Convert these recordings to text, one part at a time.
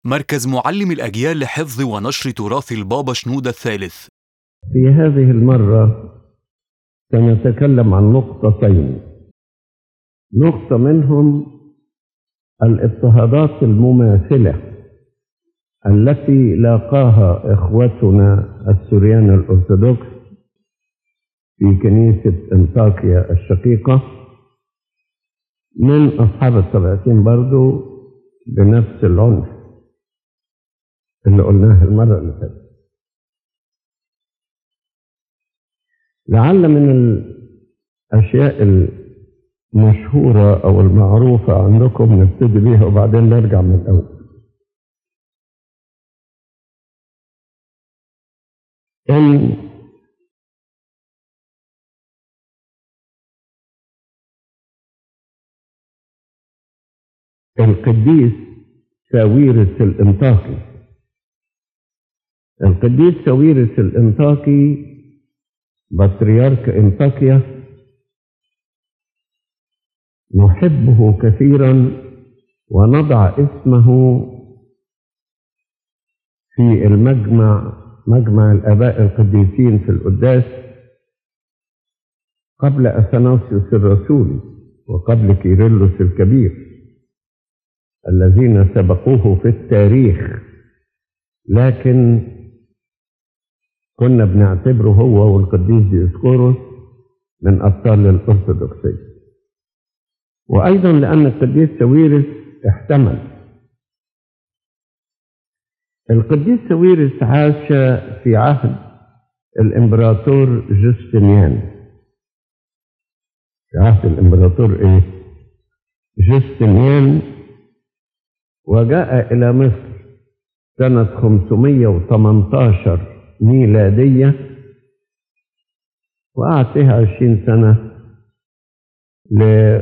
مركز معلم الأجيال لحفظ ونشر تراث البابا شنودة الثالث في هذه المرة سنتكلم عن نقطتين نقطة منهم الاضطهادات المماثلة التي لاقاها إخوتنا السوريان الأرثوذكس في كنيسة انطاكيا الشقيقة من أصحاب السبعتين برضو بنفس العنف اللي قلناه المرة اللي فاتت لعل من الأشياء المشهورة أو المعروفة عندكم نبتدي بيها وبعدين نرجع من الأول إن القديس ساويرس الانطاكي القديس ساويرس الانطاكي بطريرك انطاكيا نحبه كثيرا ونضع اسمه في المجمع مجمع الآباء القديسين في القداس قبل أثناسيوس الرسول وقبل كيرلس الكبير الذين سبقوه في التاريخ لكن كنا بنعتبره هو والقديس ديسكوروس من أبطال الأرثوذكسية وأيضا لأن القديس سويرس احتمل القديس سويرس عاش في عهد الإمبراطور جوستنيان في عهد الإمبراطور إيه؟ جوستنيان وجاء إلى مصر سنة 518 ميلادية وقعد فيها عشرين سنة ل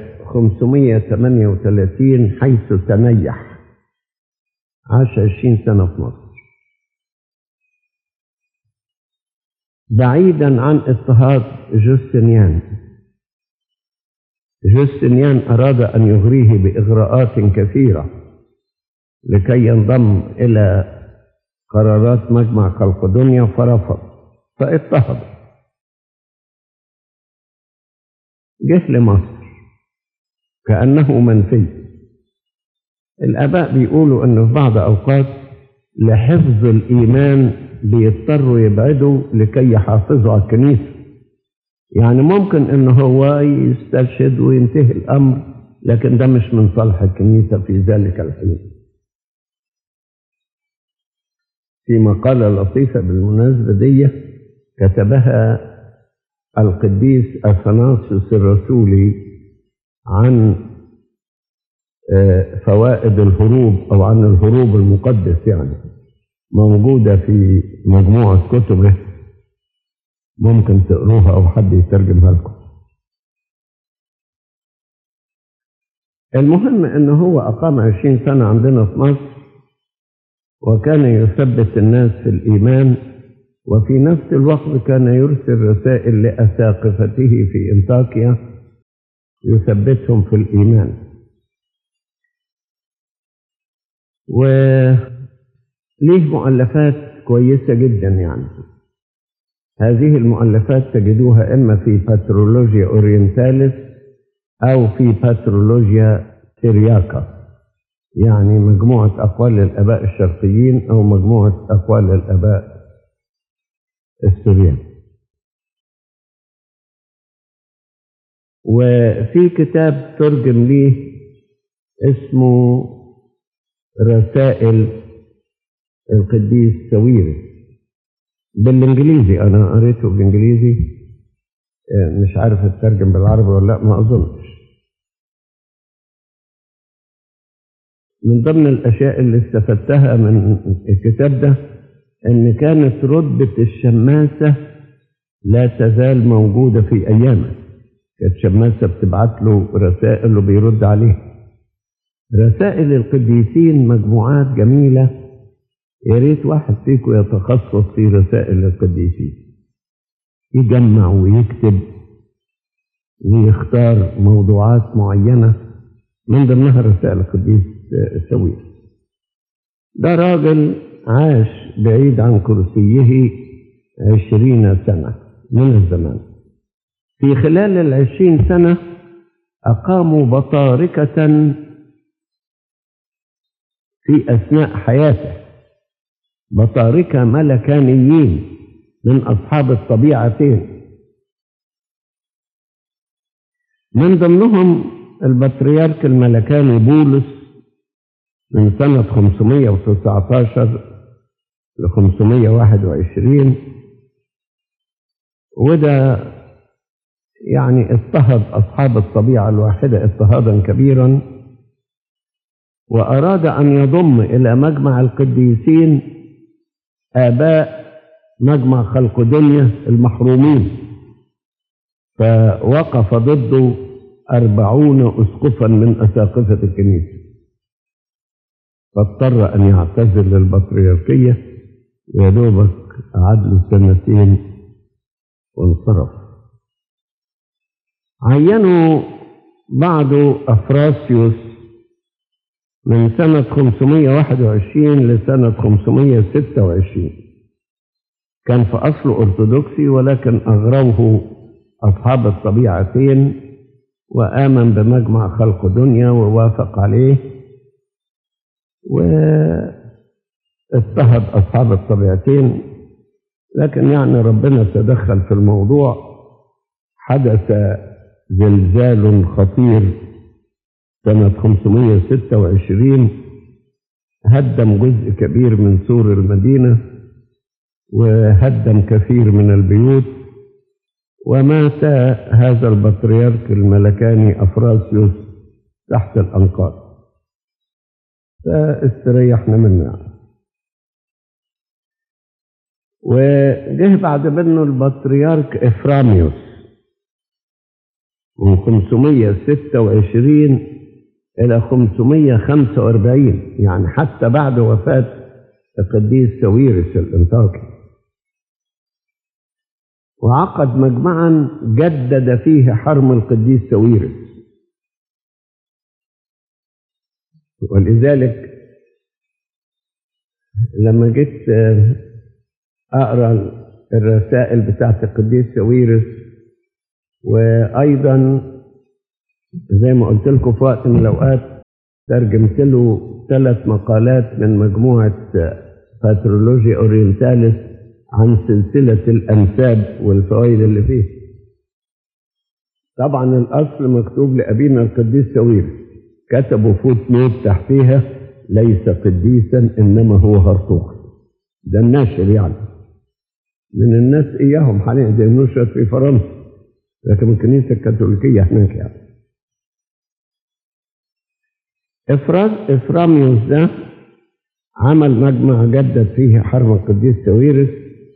538 حيث تنيح عاش عشرين سنة في مصر بعيدا عن اضطهاد جوستنيان جوستنيان أراد أن يغريه بإغراءات كثيرة لكي ينضم إلى قرارات مجمع خلقدونيا فرفض فاضطهد جه لمصر كأنه منفي الآباء بيقولوا أنه في بعض أوقات لحفظ الإيمان بيضطروا يبعدوا لكي يحافظوا على الكنيسة يعني ممكن أنه هو يسترشد وينتهي الأمر لكن ده مش من صالح الكنيسة في ذلك الحين في مقالة لطيفة بالمناسبة دي كتبها القديس أثناسيوس الرسولي عن فوائد الهروب أو عن الهروب المقدس يعني موجودة في مجموعة كتبه ممكن تقروها أو حد يترجمها لكم المهم أنه هو أقام عشرين سنة عندنا في مصر وكان يثبت الناس في الإيمان وفي نفس الوقت كان يرسل رسائل لأساقفته في انطاكيا يثبتهم في الإيمان وليه مؤلفات كويسة جدا يعني هذه المؤلفات تجدوها إما في باترولوجيا أورينتاليس أو في باترولوجيا سيرياكا يعني مجموعة أقوال الآباء الشرقيين أو مجموعة أقوال الآباء السوريان وفي كتاب ترجم ليه اسمه رسائل القديس سويري بالانجليزي انا قريته بالانجليزي مش عارف اترجم بالعربي ولا لا ما اظنش من ضمن الاشياء اللي استفدتها من الكتاب ده ان كانت رتبة الشماسة لا تزال موجودة في ايامه كانت شماسة بتبعت له رسائل وبيرد عليها رسائل القديسين مجموعات جميلة يا ريت واحد فيكم يتخصص في رسائل القديسين يجمع ويكتب ويختار موضوعات معينة من ضمنها رسائل القديس السوير ده راجل عاش بعيد عن كرسيه عشرين سنة من الزمان في خلال العشرين سنة أقاموا بطاركة في أثناء حياته بطاركة ملكانيين من أصحاب الطبيعتين من ضمنهم البطريرك الملكاني بولس من سنة 519 ل 521 وده يعني اضطهد أصحاب الطبيعة الواحدة اضطهادا كبيرا وأراد أن يضم إلى مجمع القديسين آباء مجمع خلق دنيا المحرومين فوقف ضده أربعون أسقفا من أساقفة الكنيسة فاضطر أن يعتزل البطريركية يا دوبك عدل سنتين وانصرف عينوا بعض أفراسيوس من سنة 521 لسنة 526 كان في أصله أرثوذكسي ولكن أغروه أصحاب الطبيعتين وآمن بمجمع خلق دنيا ووافق عليه واضطهد أصحاب الطبيعتين لكن يعني ربنا تدخل في الموضوع حدث زلزال خطير سنة 526 هدم جزء كبير من سور المدينة وهدم كثير من البيوت ومات هذا البطريرك الملكاني أفراسيوس تحت الأنقاض فاستريحنا منه يعني. وجه بعد منه البطريرك إفراميوس من 526 إلى 545 يعني حتى بعد وفاة القديس سويرس الانطاكي وعقد مجمعا جدد فيه حرم القديس سويرس ولذلك لما جيت اقرا الرسائل بتاعت القديس سويرس وايضا زي ما قلت لكم في وقت من الاوقات ترجمت له ثلاث مقالات من مجموعه باترولوجيا اورينتاليس عن سلسله الانساب والفوائد اللي فيه طبعا الاصل مكتوب لابينا القديس سويرس كتبوا فوت نوت تحتيها ليس قديسا انما هو هرطوق ده الناشر يعني من الناس اياهم حاليا زي نشرت في فرنسا لكن الكنيسه الكاثوليكيه هناك يعني افراز افراميوس ده عمل مجمع جدد فيه حرم القديس سويرس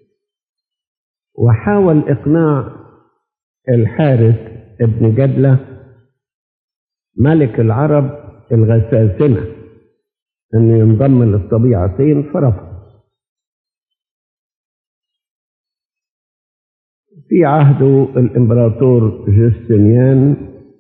وحاول اقناع الحارس ابن جدله ملك العرب الغساسنة أن ينضم للطبيعتين فرفض في عهده الإمبراطور جوستنيان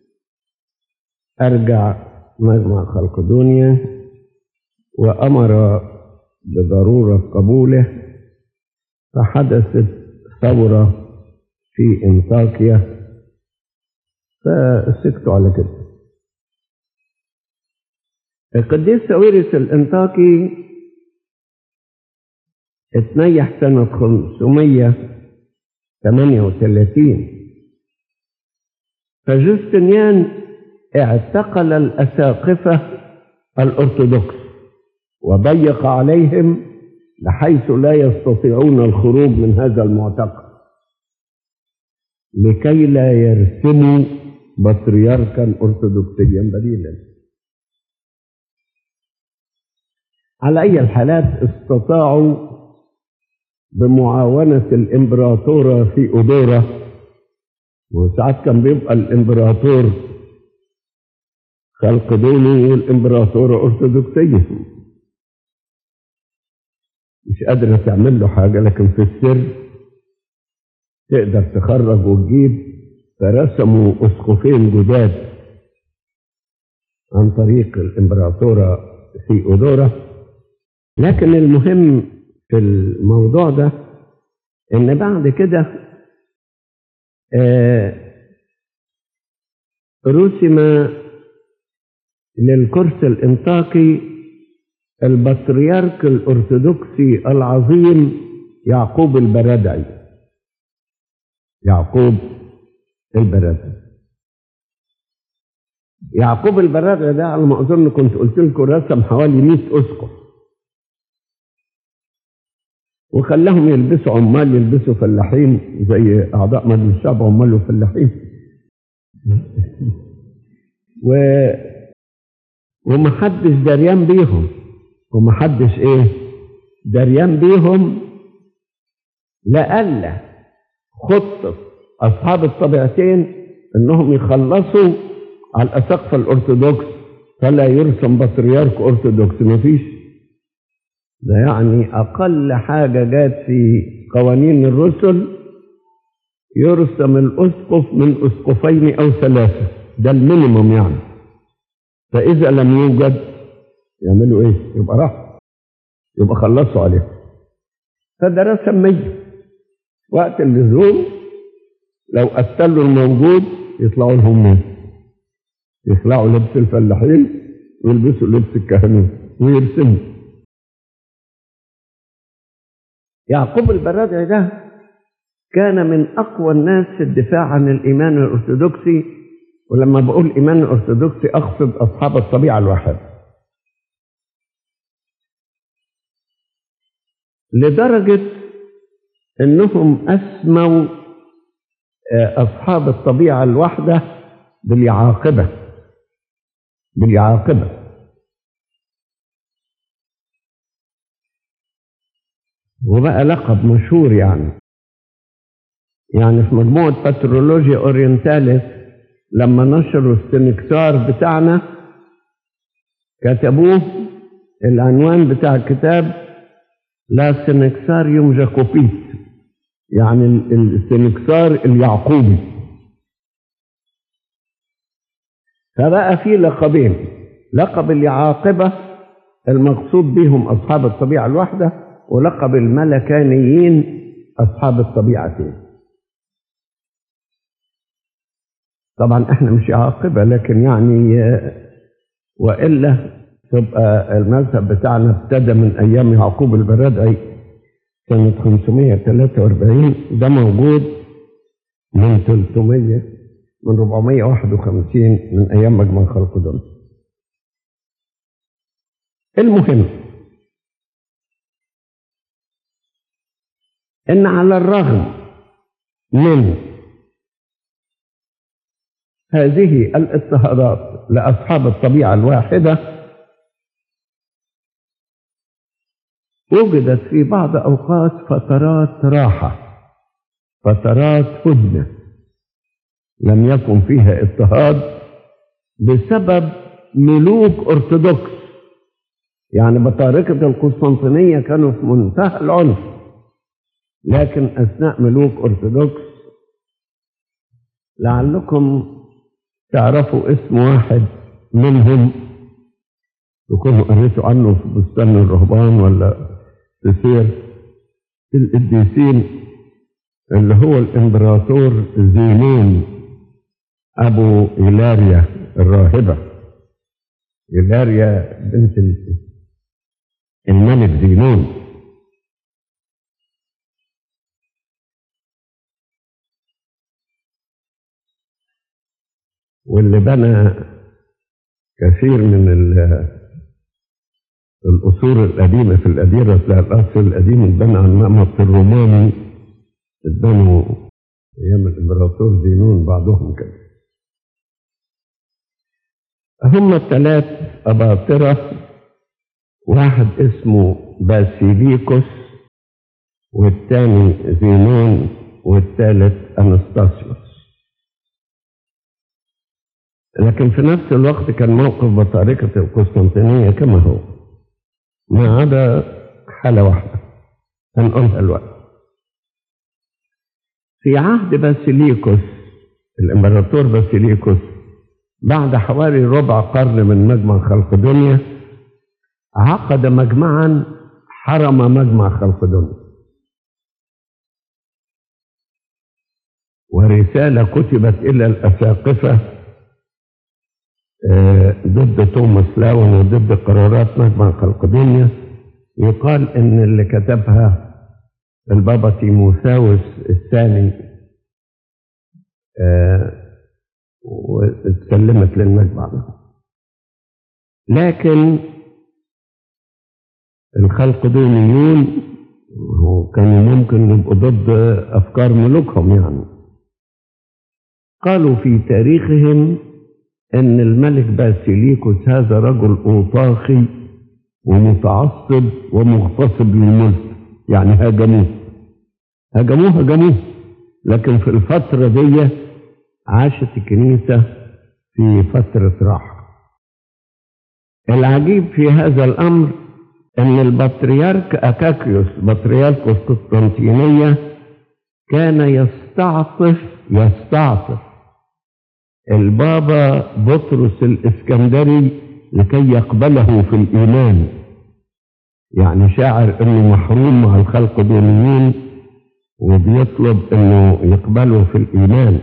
أرجع مجمع خلق دنيا وأمر بضرورة قبوله فحدثت ثورة في انطاكيا فسكتوا على كده القديس ساويرس الانطاكي اتنيح سنة 538 فجوستنيان اعتقل الأساقفة الأرثوذكس وضيق عليهم بحيث لا يستطيعون الخروج من هذا المعتقل لكي لا يرسموا بطريركا أرثوذكسيا بديلا على أي الحالات استطاعوا بمعاونة الإمبراطورة في أودورا وساعات كان بيبقى الإمبراطور خلق دوني والإمبراطورة أرثوذكسية مش قادرة تعمل له حاجة لكن في السر تقدر تخرج وتجيب فرسموا أسقفين جداد عن طريق الإمبراطورة في أودورا لكن المهم في الموضوع ده ان بعد كده آه رسم للكرسي الانطاكي البطريرك الارثوذكسي العظيم يعقوب البرادعي يعقوب البرادعي يعقوب البرادعي ده على ما اظن كنت قلت لكم رسم حوالي 100 اسقف وخلاهم يلبسوا عمال يلبسوا فلاحين زي اعضاء مجلس الشعب عمال وفلاحين و ومحدش دريان بيهم ومحدش ايه دريان بيهم لألا خطة أصحاب الطبيعتين إنهم يخلصوا على الأساقفة الأرثوذكس فلا يرسم بطريرك أرثوذكس مفيش ده يعني أقل حاجة جات في قوانين الرسل يرسم الأسقف من أسقفين أو ثلاثة ده المينيموم يعني فإذا لم يوجد يعملوا إيه؟ يبقى راح يبقى خلصوا عليه فده رسم مية وقت اللزوم لو قتلوا الموجود يطلعوا لهم مية يخلعوا لبس الفلاحين ويلبسوا لبس الكهنوت ويرسموا يعقوب البرادعي ده كان من أقوى الناس في الدفاع عن الإيمان الأرثوذكسي ولما بقول إيمان الأرثوذكسي أقصد أصحاب الطبيعة الواحدة لدرجة أنهم أسموا أصحاب الطبيعة الواحدة باليعاقبة باليعاقبة وبقى لقب مشهور يعني يعني في مجموعة باترولوجيا أورينتاليس لما نشروا السنكسار بتاعنا كتبوه العنوان بتاع الكتاب لا سنكساريوم جاكوبيت يعني السنكسار اليعقوبي فبقى في لقبين لقب اليعاقبة المقصود بهم أصحاب الطبيعة الواحدة ولقب الملكانيين أصحاب الطبيعتين طبعا احنا مش عاقبة لكن يعني وإلا تبقى المذهب بتاعنا ابتدى من أيام يعقوب البرادعي سنة 543 ده موجود من 300 من 451 من أيام مجمع خلق دول المهم إن على الرغم من هذه الاضطهادات لأصحاب الطبيعة الواحدة وجدت في بعض أوقات فترات راحة فترات هدنة لم يكن فيها اضطهاد بسبب ملوك أرثوذكس يعني بطاركة القسطنطينية كانوا في منتهى العنف لكن أثناء ملوك أرثوذكس لعلكم تعرفوا اسم واحد منهم تكونوا قريتوا عنه في بستان الرهبان ولا في سير القديسين اللي هو الامبراطور زينون ابو إيلاريا الراهبة إيلاريا بنت الملك زينون واللي بنى كثير من الأصول القديمة في الأديرة بتاع الأصل القديم اتبنى على النمط الروماني اتبنوا أيام الإمبراطور زينون بعضهم كده هم الثلاث أباطرة واحد اسمه باسيليكوس والثاني زينون والثالث أنستاسيوس لكن في نفس الوقت كان موقف بطاركة القسطنطينية كما هو ما عدا حالة واحدة هنقولها الوقت في عهد باسيليكوس الإمبراطور باسيليكوس بعد حوالي ربع قرن من مجمع خلق دنيا عقد مجمعا حرم مجمع خلق دنيا ورسالة كتبت إلى الأساقفة آه، ضد توماس لاون وضد قرارات مجمع خلق دنيا يقال إن اللي كتبها البابا تيموثاوس الثاني آه، واتسلمت للمجمع لكن الخلق دونيون هو كانوا ممكن يبقوا ضد أفكار ملوكهم يعني قالوا في تاريخهم أن الملك باسيليكوس هذا رجل أوطاخي ومتعصب ومغتصب للملك يعني هاجموه هاجموه هاجموه لكن في الفترة دي عاشت الكنيسة في فترة راحة العجيب في هذا الأمر أن البطريرك أكاكيوس بطريرك القسطنطينية كان يستعطف يستعطف البابا بطرس الإسكندري لكي يقبله في الإيمان يعني شاعر أنه محروم مع الخلق دونيين وبيطلب أنه يقبله في الإيمان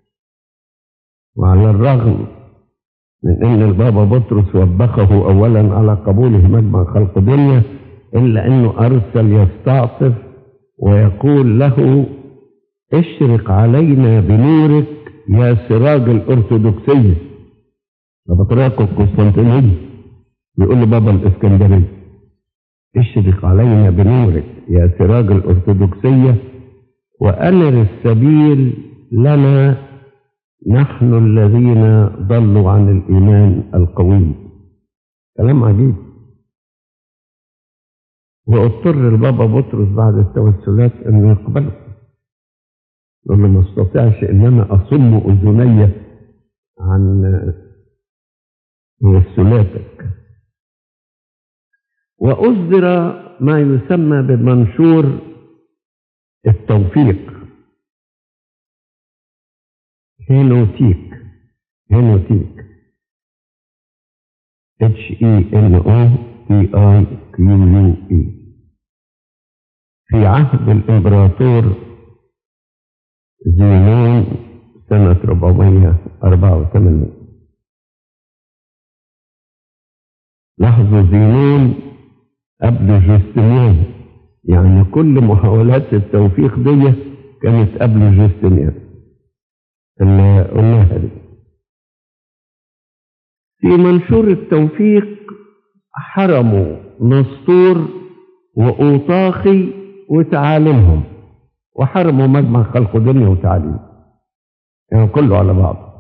وعلى الرغم من أن البابا بطرس وبخه أولا على قبوله مجمع خلق دنيا إلا أنه أرسل يستعطف ويقول له اشرق علينا بنورك يا سراج الأرثوذكسية ده بطريقة القسطنطينية بيقول له بابا الإسكندرية اشرق علينا بنورك يا سراج الأرثوذكسية وأنر السبيل لنا نحن الذين ضلوا عن الإيمان القوي كلام عجيب واضطر البابا بطرس بعد التوسلات أنه يقبله لأنه ما استطيعش أن أنا أصم أذني عن توسلاتك وأصدر ما يسمى بمنشور التوفيق هينوتيك هينوتيك H E N O T I Q U E في عهد الإمبراطور زينون سنة 484 لاحظوا زينون قبل جوستنيان يعني كل محاولات التوفيق دي كانت قبل جوستنيان اللي قلناها دي في منشور التوفيق حرموا نسطور وأوطاخي وتعاليمهم وحرموا مجمع خلق دنيا وتعاليم يعني كله على بعض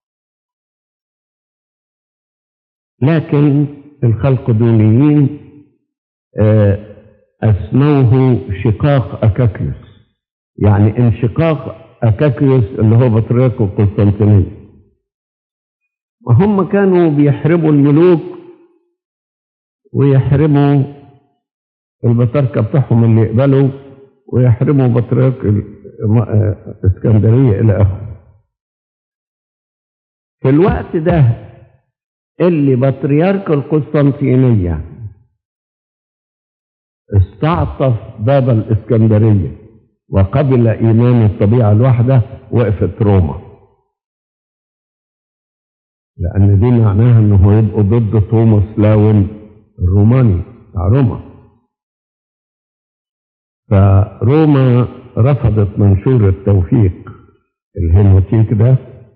لكن الخلق دونيين أسموه شقاق أكاكيوس يعني انشقاق أكاكيوس اللي هو بطريرك القسطنطينية وهم كانوا بيحرموا الملوك ويحرموا البطاركة بتاعهم اللي يقبلوا ويحرموا بطريرك الإسكندرية إلى آخره في الوقت ده اللي بطريرك القسطنطينية استعطف باب الإسكندرية وقبل إيمان الطبيعة الواحدة وقفت روما لأن دي معناها أنه يبقوا ضد توماس لاون الروماني بتاع روما فروما رفضت منشور التوفيق الهيموتيك ده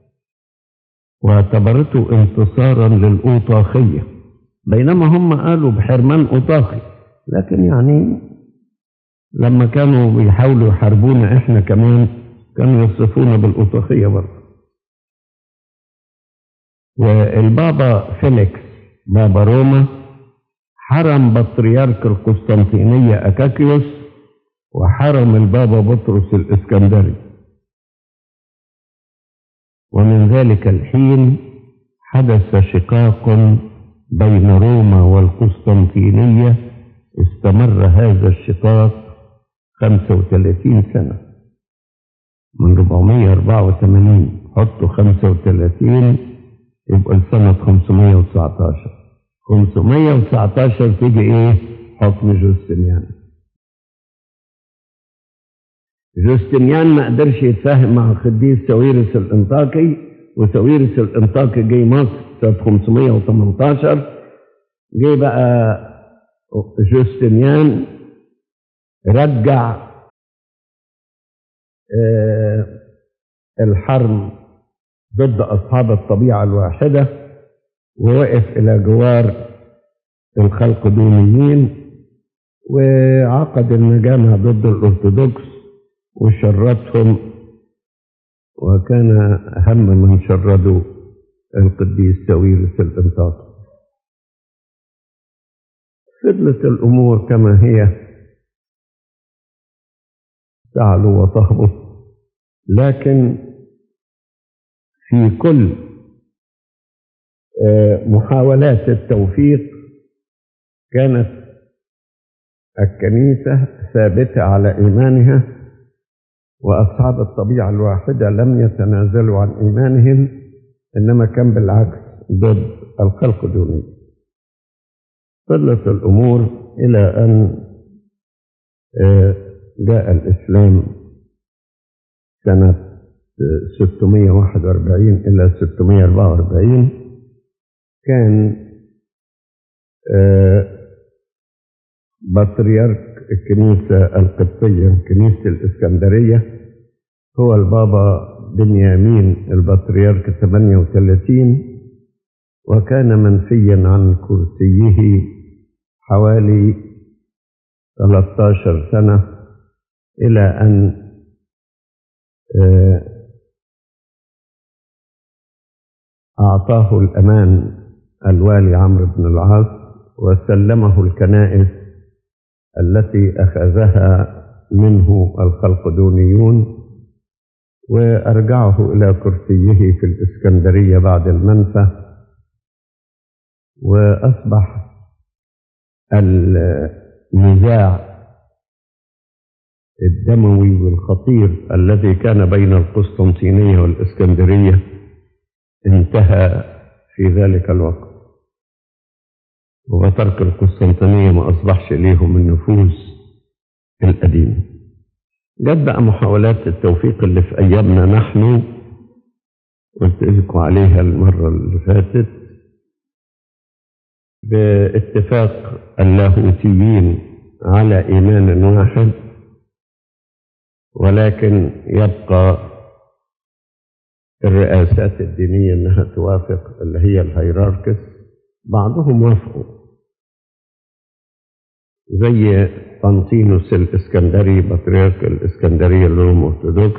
واعتبرته انتصارا للأوطاخية بينما هم قالوا بحرمان أوطاخي لكن يعني لما كانوا بيحاولوا يحاربونا احنا كمان كانوا يصفونا بالأوطاخية برضه والبابا فيليكس بابا روما حرم بطريرك القسطنطينية أكاكيوس وحرم البابا بطرس الإسكندري ومن ذلك الحين حدث شقاق بين روما والقسطنطينية استمر هذا الشقاق 35 سنة من 484 حطوا 35 يبقى السنة 519 519 تيجي ايه حكم جوستنيان جوستنيان ما قدرش يتفاهم مع القديس ساويرس الانطاكي وساويرس الانطاكي جه مصر سنة 518 جه بقى جوستنيان رجع آه الحرم ضد أصحاب الطبيعة الواحدة ووقف إلى جوار الخلقدونيين وعقد المجامع ضد الأرثوذكس وشردهم وكان أهم من شردوا القديس ساويرس الإنطاطي فضلت الأمور كما هي تعلو وتهبط لكن في كل محاولات التوفيق كانت الكنيسة ثابتة على إيمانها وأصحاب الطبيعة الواحدة لم يتنازلوا عن إيمانهم إنما كان بالعكس ضد الخلق دوني فضلت الأمور إلى أن جاء الإسلام سنة 641 إلى 644 كان بطريرك الكنيسة القبطية كنيسة الإسكندرية هو البابا بنيامين البطريرك 38 وكان منفيا عن كرسيه حوالي 13 سنة إلى أن أعطاه الأمان الوالي عمرو بن العاص وسلمه الكنائس التي أخذها منه الخلقدونيون وأرجعه إلى كرسيه في الإسكندرية بعد المنفى وأصبح النزاع الدموي والخطير الذي كان بين القسطنطينية والإسكندرية انتهى في ذلك الوقت وترك القسطنطينية ما أصبحش ليهم النفوذ القديم جت بقى محاولات التوفيق اللي في أيامنا نحن قلت لكم عليها المرة اللي فاتت باتفاق اللاهوتيين على إيمان واحد ولكن يبقى الرئاسات الدينية أنها توافق اللي هي الهيراركس بعضهم وافقوا زي أنطينوس الإسكندري بطريرك الإسكندرية الروم أرثوذكس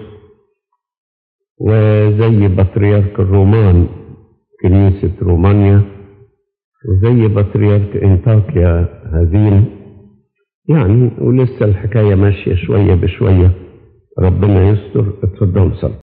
وزي بطريرك الرومان كنيسة رومانيا وزي بطريرك انطاكيا هذين يعني ولسه الحكاية ماشية شوية بشوية ربنا يستر اتفضلوا صلوا